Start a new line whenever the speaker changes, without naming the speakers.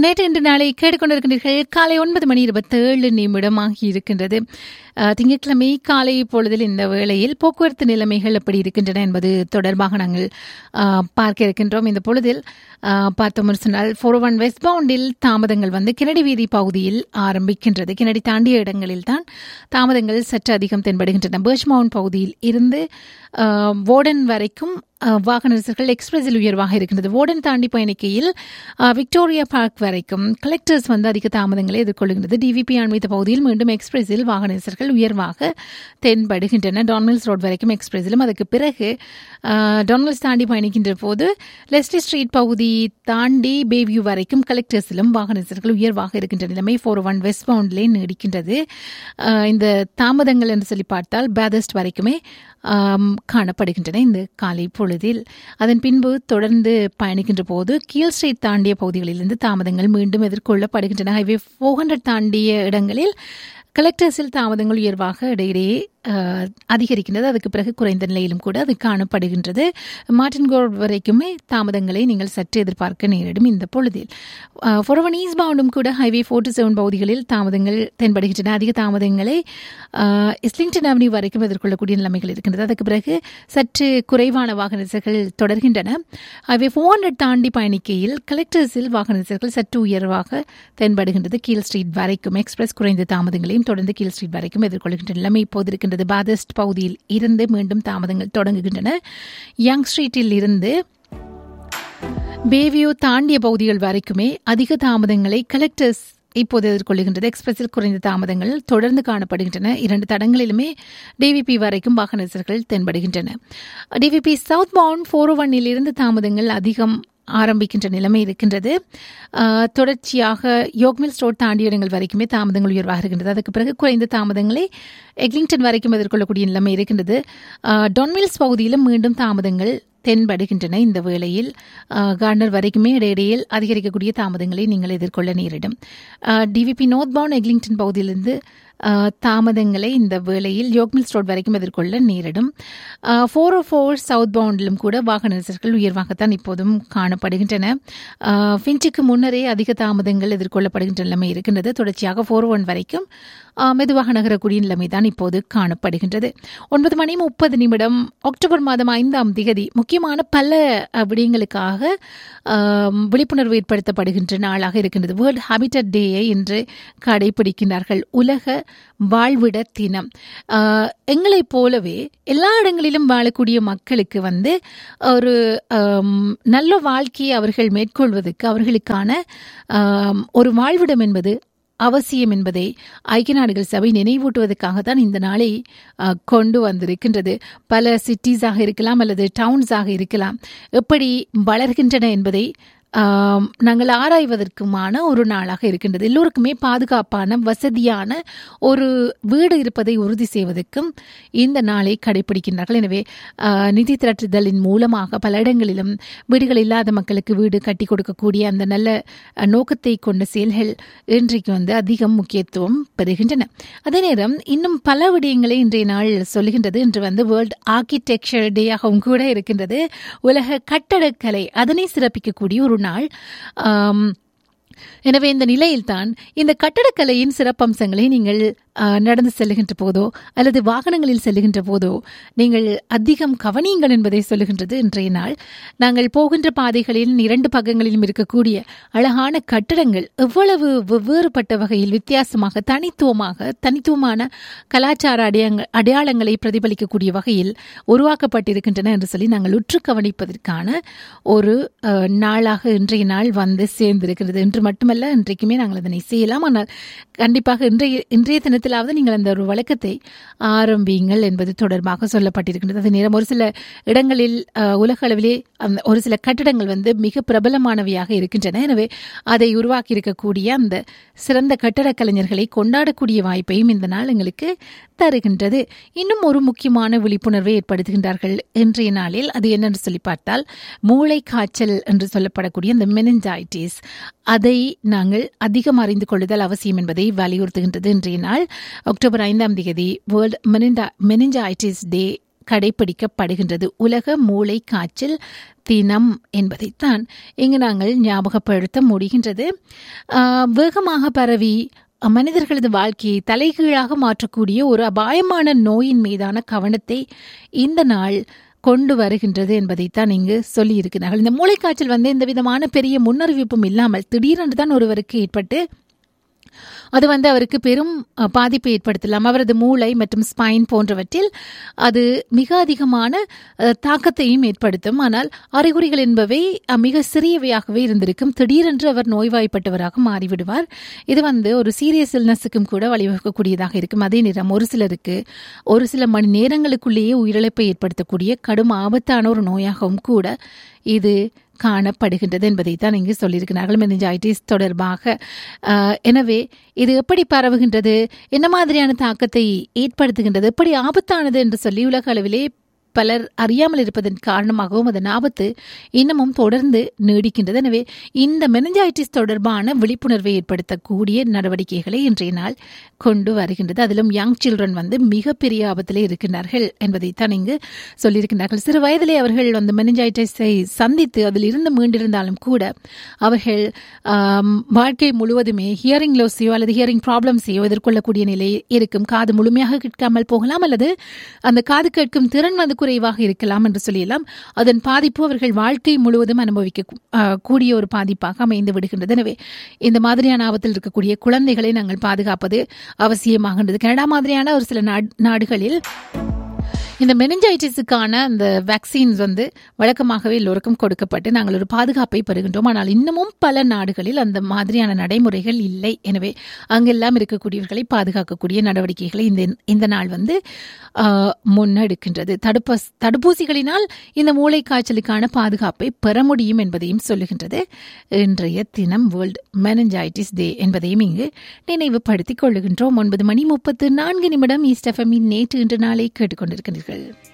நேற்று இன்று நாளை கேட்டுக்கொண்டிருக்கின்றீர்கள் காலை ஒன்பது மணி இருபத்தேழு நிமிடமாகி இருக்கின்றது அஹ், திங்கட்கிழமை காலை பொழுதில் இந்த வேளையில் போக்குவரத்து நிலைமைகள் எப்படி இருக்கின்றன என்பது தொடர்பாக நாங்கள் அஹ், பார்க்க இருக்கின்றோம் இந்த பொழுதில் அஹ், பார்த்தோம் சொன்னால் ஃபோர் ஒன் வெஸ்ட் பவுண்டில் தாமதங்கள் வந்து கிணடி வீதி பகுதியில் ஆரம்பிக்கின்றது கிணடி தாண்டிய இடங்களில் தான் தாமதங்கள் சற்று அதிகம் தென்படுகின்றன பர்ச்மவுண்ட் பகுதியில் இருந்து அஹ், வோடன் வரைக்கும் அஹ், வாகன நெரிசல்கள் எக்ஸ்பிரஸில் உயர்வாக இருக்கின்றது வோடன் தாண்டி பயணிக்கையில் அஹ், விக்டோரியா பார்க் வரைக்கும் கலெக்டர்ஸ் வந்து அதிக தாமதங்களை எதிர்கொள்கின்றது டிவிபி அண்மித்த பகுதியில் மீண்டும் எக்ஸ்பிரஸில் வாகன நெரிசல்கள் உயர்வாக தென்படுகின்றன டான்மில்ஸ் ரோட் வரைக்கும் எக்ஸ்பிரஸிலும் அதுக்கு பிறகு அஹ், டான்மில்ஸ் தாண்டி பயணிக்கின்ற போது லெஸ்டி ஸ்ட்ரீட் பகுதி தாண்டி பேவியூ வரைக்கும் கலெக்டர்ஸிலும் வாகன நெரிசல்கள் உயர்வாக இருக்கின்ற நிலைமை ஃபோர் ஒன் வெஸ்ட் பவுண்ட்லே நீடிக்கின்றது அஹ், இந்த தாமதங்கள் என்று சொல்லி பார்த்தால் பேதஸ்ட் வரைக்குமே ஆம், காணப்படுகின்றன இந்த காலை பொழுதில் அதன் பின்பு தொடர்ந்து பயணிக்கின்ற போது கீழ் ஸ்ட்ரீட் தாண்டிய பகுதிகளிலிருந்து தாமதங்கள் மீண்டும் எதிர்கொள்ளப்படுகின்றன ஹைவே ஃபோர் ஹண்ட்ரட் தாண்டிய இடங்களில் கலெக்டர்ஸில் தாமதங்கள் உயர்வாக இடையிடையே அஹ், அதிகரிக்கின்றது அதுக்கு பிறகு குறைந்த நிலையிலும் கூட அது காணப்படுகின்றது மார்டின் கோட் வரைக்குமே தாமதங்களை நீங்கள் சற்று எதிர்பார்க்க நேரிடும் இந்த பொழுதில் ஃபொரவன் ஈஸ்ட் பவுண்டும் கூட ஹைவே ஃபோர் டு செவன் பகுதிகளில் தாமதங்கள் தென்படுகின்றன அதிக தாமதங்களை அஹ், இஸ்லிங்டன் அவென்யூ வரைக்கும் எதிர்கொள்ளக்கூடிய நிலைமைகள் இருக்கின்றது அதுக்கு பிறகு சற்று குறைவான வாகன நெரிசல்கள் தொடர்கின்றன ஹைவே ஃபோர் ஹண்ட்ரட் தாண்டி பயணிக்கையில் கலெக்டர்ஸில் வாகன நெரிசல்கள் சற்று உயர்வாக தென்படுகின்றது கீழ் ஸ்ட்ரீட் வரைக்கும் எக்ஸ்பிரஸ் குறைந்த தாமதங்களையும் தொடர்ந்து கீழ் ஸ்ட்ரீட் வரைக்கும் எதிர்கொள்கின்ற நிலைமை இப்போது இருக்கின்றது பாதஸ்ட் பகுதியில் இருந்து மீண்டும் தாமதங்கள் தொடங்குகின்றன யங் ஸ்ட்ரீட்டில் இருந்து பேவியோ தாண்டிய பகுதிகள் வரைக்குமே அதிக தாமதங்களை கலெக்டர்ஸ் இப்போது எதிர்கொள்கின்றது எக்ஸ்பிரஸில் குறைந்த தாமதங்கள் தொடர்ந்து காணப்படுகின்றன இரண்டு தடங்களிலுமே டிவிபி வரைக்கும் வாகன நெரிசல்கள் தென்படுகின்றன டிவிபி சவுத் பவுண்ட் ஃபோர் ஒன்னில் இருந்து தாமதங்கள் அதிகம் ஆரம்பிக்கின்ற நிலைமை இருக்கின்றது ஆஹ், தொடர்ச்சியாக யோக்மில் ஸ்டோர் தாண்டிய இடங்கள் வரைக்குமே தாமதங்கள் உயர்வாக இருக்கின்றது அதுக்கு பிறகு குறைந்த தாமதங்களை எக்லிங்டன் வரைக்கும் எதிர்கொள்ளக்கூடிய நிலைமை இருக்கின்றது ஆஹ், டொன்மில்ஸ் பகுதியிலும் மீண்டும் தாமதங்கள் தென்படுகின்றன இந்த வேளையில் ஆஹ், கார்னர் வரைக்குமே இடையிடையில் அதிகரிக்கக்கூடிய தாமதங்களை நீங்கள் எதிர்கொள்ள நேரிடும் டிவிபி நோர்த் பவுன் எக்லிங்டன் பகுதியிலிருந்து ஆஹ், தாமதங்களை இந்த வேளையில் யோக்மில் ரோட் வரைக்கும் எதிர்கொள்ள நேரிடும் ஃபோர் ஓ ஃபோர் சவுத் பவுண்டிலும் கூட வாகன நெரிசல்கள் உயர்வாகத்தான் இப்போதும் காணப்படுகின்றன ஆஹ், ஃபின்ச்சுக்கு முன்னரே அதிக தாமதங்கள் எதிர்கொள்ளப்படுகின்ற நிலைமை இருக்கின்றது தொடர்ச்சியாக ஃபோர் ஒன் வரைக்கும் ஆஹ், மெதுவாக நகரக்கூடிய நிலைமை தான் இப்போது காணப்படுகின்றது ஒன்பது மணி முப்பது நிமிடம் அக்டோபர் மாதம் ஐந்தாம் திகதி முக்கியமான பல அஹ், விடயங்களுக்காக ஆம், விழிப்புணர்வு ஏற்படுத்தப்படுகின்ற நாளாக இருக்கின்றது வேர்ல்ட் ஹாபிட்டட் டேயை இன்று கடைபிடிக்கின்றார்கள் உலக வாழ்விட தினம் ஆஹ், எங்களைப் போலவே எல்லா இடங்களிலும் வாழக்கூடிய மக்களுக்கு வந்து ஒரு ஆம், நல்ல வாழ்க்கையை அவர்கள் மேற்கொள்வதற்கு அவர்களுக்கான ஆம், ஒரு வாழ்விடம் என்பது அவசியம் என்பதை ஐக்கிய நாடுகள் சபை நினைவூட்டுவதற்காக தான் இந்த நாளை அஹ், கொண்டு வந்திருக்கின்றது பல சிட்டிஸாக இருக்கலாம் அல்லது டவுன்ஸாக இருக்கலாம் எப்படி வளர்கின்றன என்பதை ஆம், நாங்கள் ஆராய்வதற்குமான ஒரு நாளாக இருக்கின்றது எல்லோருக்குமே பாதுகாப்பான வசதியான ஒரு வீடு இருப்பதை உறுதி செய்வதற்கும் இந்த நாளை கடைபிடிக்கின்றார்கள் எனவே ஆஹ், நிதி திரட்டுதலின் மூலமாக பல இடங்களிலும் வீடுகள் இல்லாத மக்களுக்கு வீடு கட்டி கொடுக்கக்கூடிய அந்த நல்ல அஹ், நோக்கத்தை கொண்ட செயல்கள் இன்றைக்கு வந்து அதிகம் முக்கியத்துவம் பெறுகின்றன அதே நேரம் இன்னும் பல விடயங்களை இன்றைய நாள் சொல்லுகின்றது இன்று வந்து வேர்ல்ட் ஆர்கிடெக்சர் டேயாகவும் கூட இருக்கின்றது உலக கட்டடக்கலை அதனை சிறப்பிக்கக்கூடிய ஒரு நாள் ஆம், எனவே இந்த நிலையில்தான் இந்த கட்டடக்கலையின் சிறப்பம்சங்களை நீங்கள் ஆஹ், நடந்து செல்லுகின்ற போதோ அல்லது வாகனங்களில் செல்லுகின்ற போதோ நீங்கள் அதிகம் கவனியுங்கள் என்பதை சொல்லுகின்றது இன்றைய நாள் நாங்கள் போகின்ற பாதைகளில் இரண்டு பக்கங்களிலும் இருக்கக்கூடிய அழகான கட்டடங்கள் எவ்வளவு வெவ்வேறுபட்ட வகையில் வித்தியாசமாக தனித்துவமாக தனித்துவமான கலாச்சார அடையாள அடையாளங்களை பிரதிபலிக்கக்கூடிய வகையில் உருவாக்கப்பட்டிருக்கின்றன என்று சொல்லி நாங்கள் உற்று கவனிப்பதற்கான ஒரு அஹ், நாளாக இன்றைய நாள் வந்து சேர்ந்திருக்கிறது இன்று மட்டுமல்ல இன்றைக்குமே நாங்கள் அதனை செய்யலாம் ஆனால் கண்டிப்பாக இன்றைய இன்றைய தினத்திலாவது நீங்கள் அந்த ஒரு வழக்கத்தை ஆரம்பியுங்கள் என்பது தொடர்பாக சொல்லப்பட்டிருக்கின்றது அதே நேரம் ஒரு சில இடங்களில் அஹ், உலக அளவிலே அந்த ஒரு சில கட்டிடங்கள் வந்து மிக பிரபலமானவையாக இருக்கின்றன எனவே அதை உருவாக்கி இருக்கக்கூடிய அந்த சிறந்த கட்டடக் கலைஞர்களை கொண்டாடக்கூடிய வாய்ப்பையும் இந்த நாள் எங்களுக்கு தருகின்றது இன்னும் ஒரு முக்கியமான விழிப்புணர்வை ஏற்படுத்துகின்றார்கள் இன்றைய நாளில் அது என்னென்று சொல்லி பார்த்தால் மூளை காய்ச்சல் என்று சொல்லப்படக்கூடிய அந்த மெனஞ்சாய்டிஸ் அதை நாங்கள் அதிகம் அறிந்து கொள்ளுதல் அவசியம் என்பதை வலியுறுத்துகின்றது இன்றைய நாள் அக்டோபர் ஐந்தாம் தேதி வேர்ல்ட் மெனிண்டா மெனிஞ்சாய்டிஸ் டே கடைபிடிக்கப்படுகின்றது உலக மூளை காய்ச்சல் தினம் என்பதைத்தான் இங்கு நாங்கள் ஞாபகப்படுத்த முடிகின்றது ஆஹ், வேகமாக பரவி மனிதர்களது வாழ்க்கையை தலைகீழாக மாற்றக்கூடிய ஒரு அபாயமான நோயின் மீதான கவனத்தை இந்த நாள் கொண்டு வருகின்றது என்பதைத்தான் இங்கு சொல்லியிருக்கிறார்கள் இந்த மூளைக்காய்ச்சல் வந்து எந்த விதமான பெரிய முன்னறிவிப்பும் இல்லாமல் திடீரென்று தான் ஒருவருக்கு ஏற்பட்டு அது வந்து அவருக்கு பெரும் அஹ், பாதிப்பை ஏற்படுத்தலாம் அவரது மூளை மற்றும் ஸ்பைன் போன்றவற்றில் அது மிக அதிகமான அஹ், தாக்கத்தையும் ஏற்படுத்தும் ஆனால் அறிகுறிகள் என்பவை அஹ், மிக சிறியவையாகவே இருந்திருக்கும் திடீரென்று அவர் நோய்வாய்ப்பட்டவராக மாறிவிடுவார் இது வந்து ஒரு சீரியஸ் இல்னஸுக்கும் கூட வழிவகுக்கக்கூடியதாக இருக்கும் அதே நேரம் ஒரு சிலருக்கு ஒரு சில மணி நேரங்களுக்குள்ளேயே உயிரிழப்பை ஏற்படுத்தக்கூடிய கடும் ஆபத்தான ஒரு நோயாகவும் கூட இது காணப்படுகின்றது என்பதை தான் இங்கு சொல்லியிருக்கிறார்கள் மெனிஞ்சாய்டிஸ் தொடர்பாக ஆஹ், எனவே இது எப்படி பரவுகின்றது என்ன மாதிரியான தாக்கத்தை ஏற்படுத்துகின்றது எப்படி ஆபத்தானது என்று சொல்லி உலக அளவிலே பலர் அறியாமல் இருப்பதன் காரணமாகவும் அதன் ஆபத்து இன்னமும் தொடர்ந்து நீடிக்கின்றது எனவே இந்த மெனஞ்சாய்டிஸ் தொடர்பான விழிப்புணர்வை ஏற்படுத்தக்கூடிய நடவடிக்கைகளை இன்றைய நாள் கொண்டு வருகின்றது அதிலும் யங் சில்ட்ரன் வந்து மிகப்பெரிய ஆபத்திலே இருக்கின்றார்கள் என்பதைத்தான் இங்கு சொல்லியிருக்கிறார்கள் சிறு வயதிலே அவர்கள் வந்து மெனஞ்சாய்டிஸை சந்தித்து அதில் இருந்து மீண்டிருந்தாலும் கூட அவர்கள் ஆம், வாழ்க்கை முழுவதுமே ஹியரிங் லோஸையோ அல்லது ஹியரிங் ப்ராப்ளம்ஸையோ எதிர்கொள்ளக்கூடிய நிலை இருக்கும் காது முழுமையாக கேட்காமல் போகலாம் அல்லது அந்த காது கேட்கும் திறன் வந்து குறைவாக இருக்கலாம் என்று சொல்லலாம் அதன் பாதிப்பு அவர்கள் வாழ்க்கை முழுவதும் அனுபவிக்க கூ- ஆ, கூடிய ஒரு பாதிப்பாக அமைந்து விடுகின்றது எனவே இந்த மாதிரியான ஆபத்தில் இருக்கக்கூடிய குழந்தைகளை நாங்கள் பாதுகாப்பது அவசியமாகின்றது கனடா மாதிரியான ஒரு சில நாட்- நாடுகளில் இந்த மெனிஞ்சைட்டிஸுக்கான அந்த வேக்சின்ஸ் வந்து வழக்கமாகவே எல்லோருக்கும் கொடுக்கப்பட்டு நாங்கள் ஒரு பாதுகாப்பை பெறுகின்றோம் ஆனால் இன்னமும் பல நாடுகளில் அந்த மாதிரியான நடைமுறைகள் இல்லை எனவே அங்கெல்லாம் இருக்கக்கூடியவர்களை பாதுகாக்கக்கூடிய நடவடிக்கைகளை இந்த இந்த நாள் வந்து ஆஹ், முன்னெடுக்கின்றது தடுப்ப தடுப்பூசிகளினால் இந்த மூளை காய்ச்சலுக்கான பாதுகாப்பை பெற முடியும் என்பதையும் சொல்லுகின்றது இன்றைய தினம் வேர்ல்ட் மெனஞ்சைட்டிஸ் டே என்பதையும் இங்கு நினைவுபடுத்திக் கொள்ளுகின்றோம் ஒன்பது மணி முப்பத்து நான்கு நிமிடம் ஈஸ்ட் எஃப்எம்மின் நேற்று இன்று நாளை கேட்டுக்கொண்டிருக்கின்றீர்கள்